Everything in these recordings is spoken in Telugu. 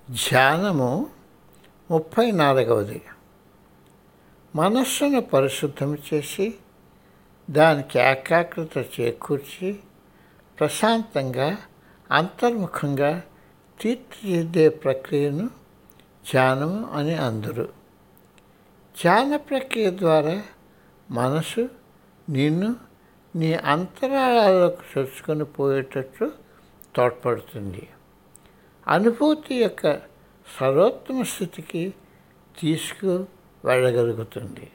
ధ్యానము ముప్పై నాలుగవది మనస్సును పరిశుద్ధం చేసి దానికి ఏకాగ్రత చేకూర్చి ప్రశాంతంగా అంతర్ముఖంగా తీర్చిదిద్దే ప్రక్రియను ధ్యానము అని అందరు ధ్యాన ప్రక్రియ ద్వారా మనసు నిన్ను నీ అంతరాళాలకు చొచ్చుకొని పోయేటట్లు తోడ్పడుతుంది అనుభూతి యొక్క సర్వోత్తమ స్థితికి తీసుకు వెళ్ళగలుగుతుంది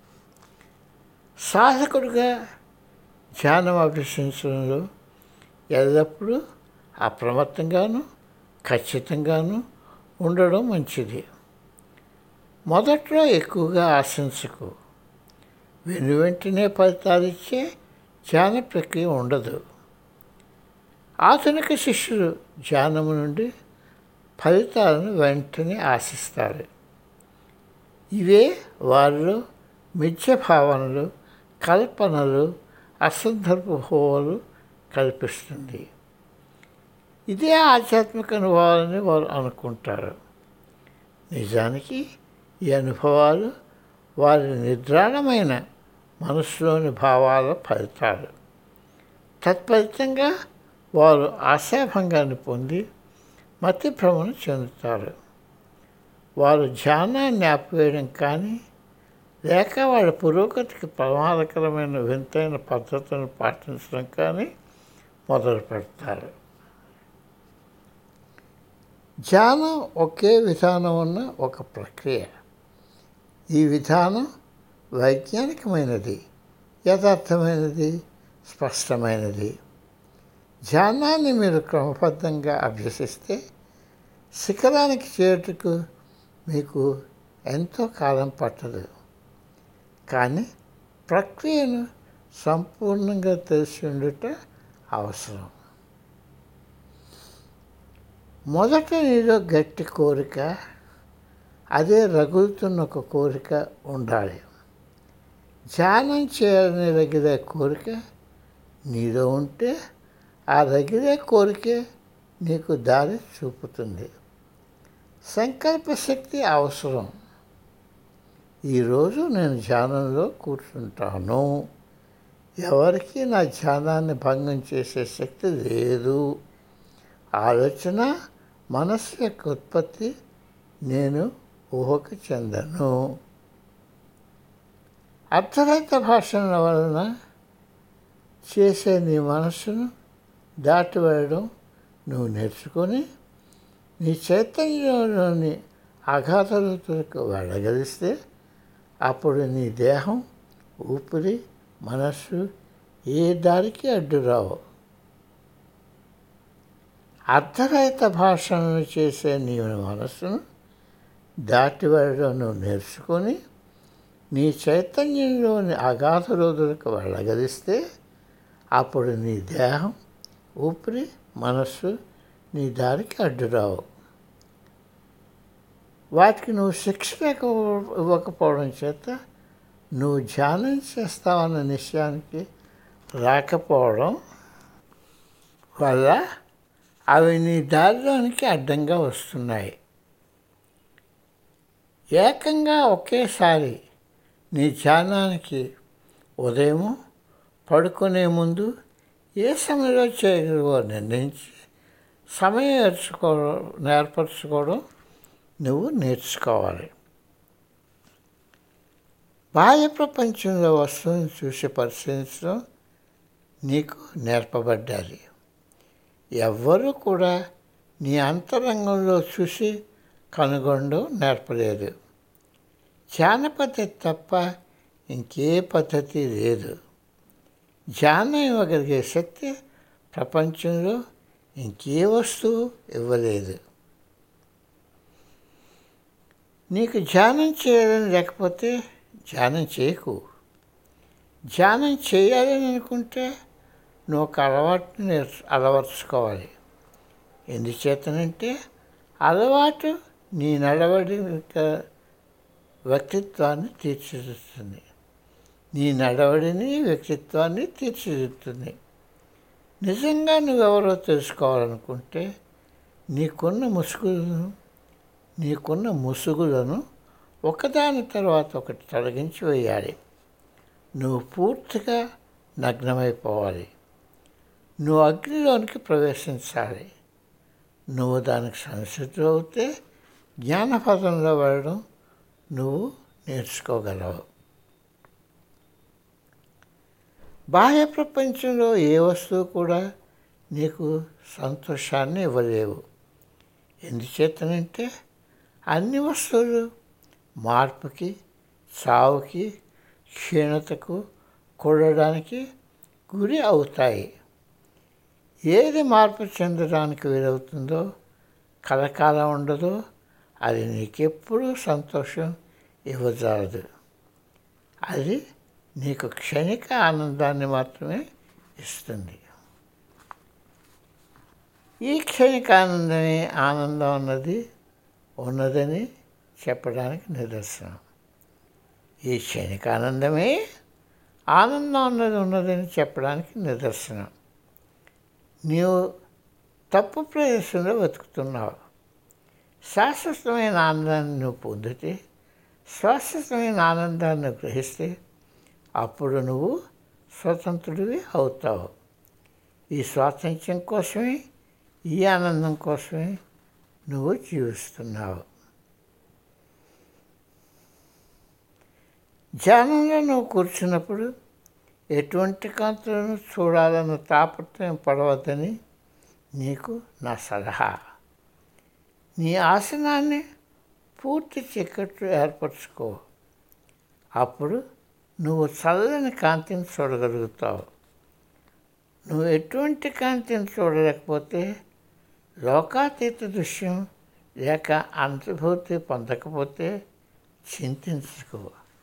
సాధకుడుగా ధ్యానం అభ్యసించడంలో ఎల్లప్పుడూ అప్రమత్తంగాను ఖచ్చితంగాను ఉండడం మంచిది మొదట్లో ఎక్కువగా ఆశించకు వెను వెంటనే ఫలితాలు ఇచ్చే ధ్యాన ప్రక్రియ ఉండదు ఆధునిక శిష్యులు ధ్యానము నుండి ఫలితాలను వెంటనే ఆశిస్తారు ఇవే వారిలో మిథ్య భావనలు కల్పనలు అసందర్భ హోవలు కల్పిస్తుంది ఇదే ఆధ్యాత్మిక అనుభవాలని వారు అనుకుంటారు నిజానికి ఈ అనుభవాలు వారి నిద్రాణమైన మనసులోని భావాల ఫలితాలు తత్ఫలితంగా వారు ఆశాభంగాన్ని పొంది మతి భ్రమణ చెందుతారు వారు ధ్యానాన్ని ఆపివేయడం కానీ లేక వాళ్ళ పురోగతికి ప్రమాదకరమైన వింతైన పద్ధతులను పాటించడం కానీ మొదలు పెడతారు ధ్యానం ఒకే విధానం ఉన్న ఒక ప్రక్రియ ఈ విధానం వైజ్ఞానికమైనది యథార్థమైనది స్పష్టమైనది ధ్యానాన్ని మీరు క్రమబద్ధంగా అభ్యసిస్తే శిఖరానికి చేరుటకు మీకు ఎంతో కాలం పట్టదు కానీ ప్రక్రియను సంపూర్ణంగా తెలిసి ఉండుట అవసరం మొదట నీలో గట్టి కోరిక అదే రగులుతున్న ఒక కోరిక ఉండాలి ధ్యానం చేయాలని రగిలే కోరిక నీలో ఉంటే ఆ రగిలే కోరికే నీకు దారి చూపుతుంది సంకల్ప శక్తి అవసరం ఈరోజు నేను ధ్యానంలో కూర్చుంటాను ఎవరికి నా ధ్యానాన్ని భంగం చేసే శక్తి లేదు ఆలోచన మనస్సు యొక్క ఉత్పత్తి నేను ఊహకు చెందను అర్థరహిత భాషల వలన చేసే నీ మనస్సును దాటి వెళ్ళడం నువ్వు నేర్చుకొని నీ చైతన్యంలోని అఘాతలకు వెళ్ళగలిస్తే అప్పుడు నీ దేహం ఊపిరి మనస్సు ఏ దారికి అడ్డు రావు అర్థరహిత భాషలను చేసే నీ మనస్సును దాటి వెళ్ళడం నువ్వు నేర్చుకొని నీ చైతన్యంలోని అగాధ రోజులకు వెళ్ళగలిస్తే అప్పుడు నీ దేహం ఊపిరి మనస్సు నీ దారికి అడ్డురావు వాటికి నువ్వు శిక్షణ ఇవ్వకపోవడం చేత నువ్వు ధ్యానం చేస్తావన్న నిశ్చయానికి రాకపోవడం వల్ల అవి నీ దారిలోనికి అడ్డంగా వస్తున్నాయి ఏకంగా ఒకేసారి నీ ధ్యానానికి ఉదయము పడుకునే ముందు ఏ సమయంలో చేయగలవో నిర్ణయించి సమయం నేర్చుకోవడం నేర్పరచుకోవడం నువ్వు నేర్చుకోవాలి బాహ్య ప్రపంచంలో వస్తువుని చూసి పరిశీలించడం నీకు నేర్పబడ్డాలి ఎవ్వరూ కూడా నీ అంతరంగంలో చూసి కనుగొనడం నేర్పలేదు ధ్యాన పద్ధతి తప్ప ఇంకే పద్ధతి లేదు ధ్యానం ఇవ్వగలిగే శక్తి ప్రపంచంలో ఇంకే వస్తువు ఇవ్వలేదు నీకు ధ్యానం చేయాలని లేకపోతే ధ్యానం చేయకు ధ్యానం చేయాలని అనుకుంటే నువ్వు ఒక అలవాటుని నేర్చు అలవర్చుకోవాలి ఎందుచేతనంటే అలవాటు నీ నడవడి వ్యక్తిత్వాన్ని తీర్చిదిద్దుతుంది నీ నడవడిని వ్యక్తిత్వాన్ని తీర్చిదిద్దుతుంది నిజంగా నువ్వెవరో తెలుసుకోవాలనుకుంటే నీకున్న ముసుగులను నీకున్న ముసుగులను ఒకదాని తర్వాత ఒకటి తొలగించి వేయాలి నువ్వు పూర్తిగా నగ్నమైపోవాలి నువ్వు అగ్నిలోనికి ప్రవేశించాలి నువ్వు దానికి సంసిద్ధులు అవుతే జ్ఞానపదంలో వెళ్ళడం నువ్వు నేర్చుకోగలవు బాహ్య ప్రపంచంలో ఏ వస్తువు కూడా నీకు సంతోషాన్ని ఇవ్వలేవు ఎందుచేతనంటే అన్ని వస్తువులు మార్పుకి చావుకి క్షీణతకు కూడడానికి గురి అవుతాయి ఏది మార్పు చెందడానికి వీలవుతుందో కలకాలం ఉండదో అది నీకెప్పుడూ సంతోషం ఇవ్వజాలదు అది నీకు క్షణిక ఆనందాన్ని మాత్రమే ఇస్తుంది ఈ క్షణిక ఆనందమే ఆనందం అన్నది ఉన్నదని చెప్పడానికి నిదర్శనం ఈ క్షణిక ఆనందమే ఆనందం అన్నది ఉన్నదని చెప్పడానికి నిదర్శనం నీవు తప్పు ప్రదేశంలో వెతుకుతున్నావు శాశ్వతమైన ఆనందాన్ని నువ్వు పొందితే శాశ్వతమైన ఆనందాన్ని గ్రహిస్తే అప్పుడు నువ్వు స్వతంత్రుడివి అవుతావు ఈ స్వాతంత్ర్యం కోసమే ఈ ఆనందం కోసమే నువ్వు జీవిస్తున్నావు ధ్యానంలో నువ్వు కూర్చున్నప్పుడు ఎటువంటి కాంతులను చూడాలన్న తాపత్రయం పడవద్దని నీకు నా సలహా నీ ఆసనాన్ని పూర్తి చీకట్లు ఏర్పరచుకో అప్పుడు నువ్వు చల్లని కాంతిని చూడగలుగుతావు నువ్వు ఎటువంటి కాంతిని చూడలేకపోతే లోకాతీత దృశ్యం లేక అనుభూతి పొందకపోతే చింతించుకో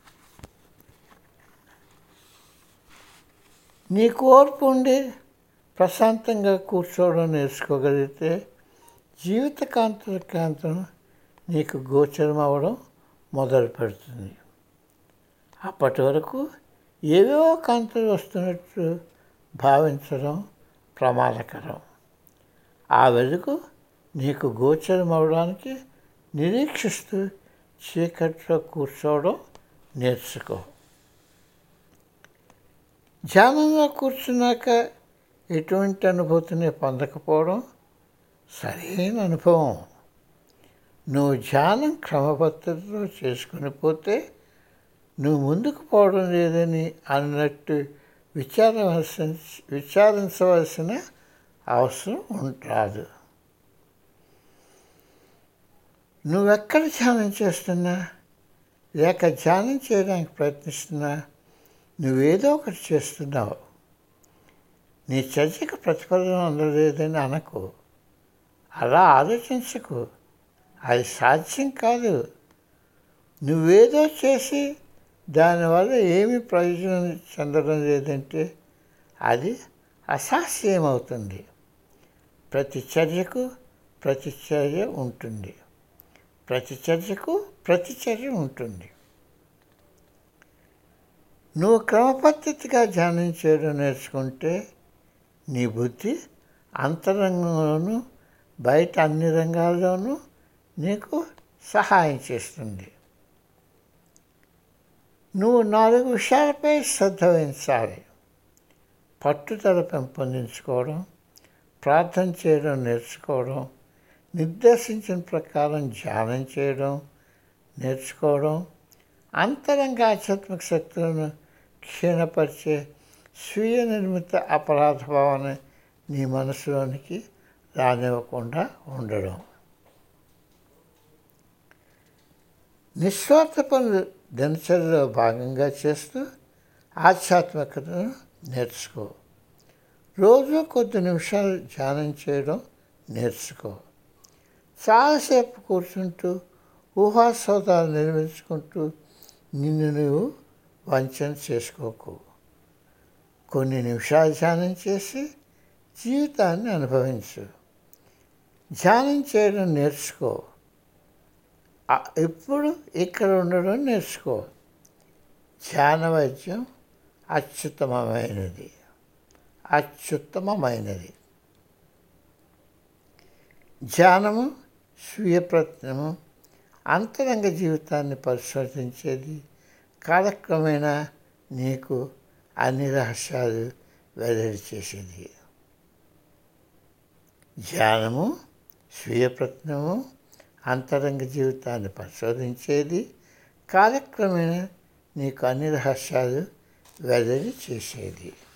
నీ కోర్పు ఉండి ప్రశాంతంగా కూర్చోవడం నేర్చుకోగలిగితే జీవిత కాంతుల కాంతం నీకు గోచరం అవ్వడం మొదలు పెడుతుంది అప్పటి వరకు ఏవేవో కాంతులు వస్తున్నట్టు భావించడం ప్రమాదకరం ఆ వెలుగు నీకు గోచరం అవడానికి నిరీక్షిస్తూ చీకట్లో కూర్చోవడం నేర్చుకో ధ్యానంలో కూర్చున్నాక ఎటువంటి అనుభూతిని పొందకపోవడం సరైన అనుభవం నువ్వు ధ్యానం క్రమపద్ధతిలో చేసుకుని పోతే నువ్వు ముందుకు పోవడం లేదని అన్నట్టు విచారవలసిన విచారించవలసిన అవసరం ఉంటాదు నువ్వెక్కడ ధ్యానం చేస్తున్నా లేక ధ్యానం చేయడానికి ప్రయత్నిస్తున్నా నువ్వేదో ఒకటి చేస్తున్నావు నీ చర్చకు ప్రతిఫలం అందలేదని అనకు అలా ఆలోచించకు అది సాధ్యం కాదు నువ్వేదో చేసి దానివల్ల ఏమి ప్రయోజనం చెందడం లేదంటే అది అసాస్యమవుతుంది ప్రతి చర్యకు ప్రతిచర్య ఉంటుంది ప్రతి చర్యకు ప్రతిచర్య ఉంటుంది నువ్వు క్రమపద్ధతిగా ధ్యానం చేయడం నేర్చుకుంటే నీ బుద్ధి అంతరంగంలోనూ బయట అన్ని రంగాల్లోనూ నీకు సహాయం చేస్తుంది నువ్వు నాలుగు విషయాలపై శ్రద్ధ వహించాలి పట్టుదల పెంపొందించుకోవడం ప్రార్థన చేయడం నేర్చుకోవడం నిర్దేశించిన ప్రకారం ధ్యానం చేయడం నేర్చుకోవడం అంతరంగ ఆధ్యాత్మిక శక్తులను క్షీణపరిచే స్వీయ నిర్మిత అపరాధ భావన నీ మనసులోనికి రానివ్వకుండా ఉండడం నిస్వార్థ పనులు దినచర్యలో భాగంగా చేస్తూ ఆధ్యాత్మికతను నేర్చుకో రోజు కొద్ది నిమిషాలు ధ్యానం చేయడం నేర్చుకో చాలాసేపు కూర్చుంటూ ఊహాసౌదాలు నిర్మించుకుంటూ నిన్ను నువ్వు వంచన చేసుకోకు కొన్ని నిమిషాలు ధ్యానం చేసి జీవితాన్ని అనుభవించు ధ్యానం చేయడం నేర్చుకో ఎప్పుడు ఇక్కడ ఉండడం నేర్చుకో ధ్యాన వైద్యం అత్యుత్తమమైనది అత్యుత్తమమైనది ధ్యానము స్వీయ ప్రయత్నము అంతరంగ జీవితాన్ని పరిశోధించేది కాలక్రమేణా నీకు అన్ని రహస్యాలు వెల్లడి చేసేది ధ్యానము స్వీయ ప్రయత్నము అంతరంగ జీవితాన్ని పరిశోధించేది కాలక్రమేణా నీకు అన్ని రహస్యాలు వెల్లడి చేసేది